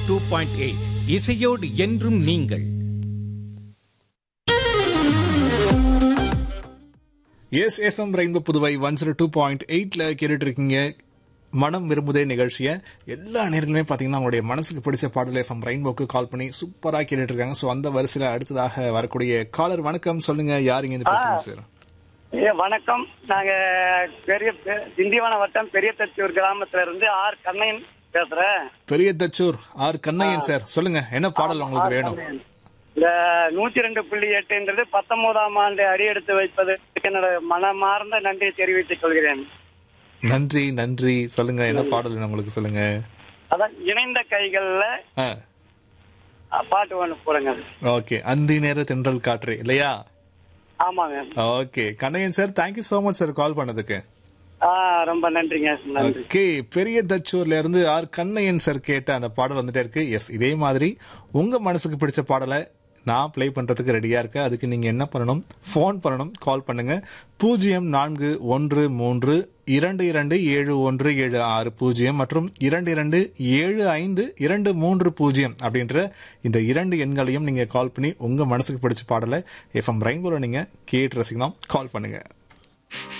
two point eight இசையோடு என்றும் நீங்கள் S FM rainbow Puduvai one zero two point எயிட்ல கேட்டுட்டு இருக்கீங்க மனம் விரும்புதே நிகழ்ச்சியை எல்லா நேர்களுமே பாத்தீங்கன்னா அவங்களுடைய மனசுக்கு பிடிச்ச பாடல் எஃப்எம் ரெயின்போக்கு கால் பண்ணி சூப்பரா கேட்டுட்டு இருக்காங்க ஸோ அந்த வரிசையில அடுத்ததாக வரக்கூடிய காலர் வணக்கம் சொல்லுங்க யார் இங்க இருந்து பேசுறீங்க சார் ஏ வணக்கம் நாங்க பெரிய பெ- திண்டிவனம் வட்டம் பெரிய தச்சூர் கிராமத்துல இருந்து ஆர் கண்ணையன் பேசுறேன் பெரிய தச்சூர் ஆர் கண்ணையன் சார் சொல்லுங்க என்ன பாடல் உங்களுக்கு வேணும் இந்த நூத்தி ரெண்டு புள்ளி எட்டுன்றது பத்தொன்பதாம் ஆண்டு அடியெடுத்து வைப்பது என்னோட மனமார்ந்த நன்றியை தெரிவித்துக் கொள்கிறேன் நன்றி நன்றி சொல்லுங்க என்ன பாடல் வேணும் உங்களுக்கு சொல்லுங்க அதான் இணைந்த கைகள்ல ஆ அ, பாட்டு ஒண்ணு போடுங்க ஓகே அந்தி நேர தென்றல் காற்று இல்லையா ஆமாங்க okay Kannaiyan sir thank you so much sir call பண்ணதுக்கு ஆ ரொம்ப நன்றிங்க நன்றி ஓகே பெரிய தச்சூர்ல இருந்து ஆர் கண்ணையன் சார் கேட்ட அந்த பாடல் வந்துட்டே இருக்கு எஸ் இதே மாதிரி உங்க மனசுக்கு பிடிச்ச பாடலை நான் ப்ளே பண்றதுக்கு ரெடியா இருக்கேன் அதுக்கு நீங்க என்ன பண்ணணும் ஃபோன் பண்ணணும் கால் பண்ணுங்க பூஜ்ஜியம் நான்கு ஒன்று மூன்று இரண்டு இரண்டு ஏழு ஒன்று ஏழு ஆறு பூஜ்ஜியம் மற்றும் இரண்டு இரண்டு ஏழு ஐந்து இரண்டு மூன்று பூஜ்ஜியம் அப்படின்ற இந்த இரண்டு எண்களையும் நீங்க கால் பண்ணி உங்க மனசுக்கு பிடிச்ச பாடலை எஃப்எம் ரெயின்போல நீங்க கேட்டு ரசிக்கலாம் கால் பண்ணுங்க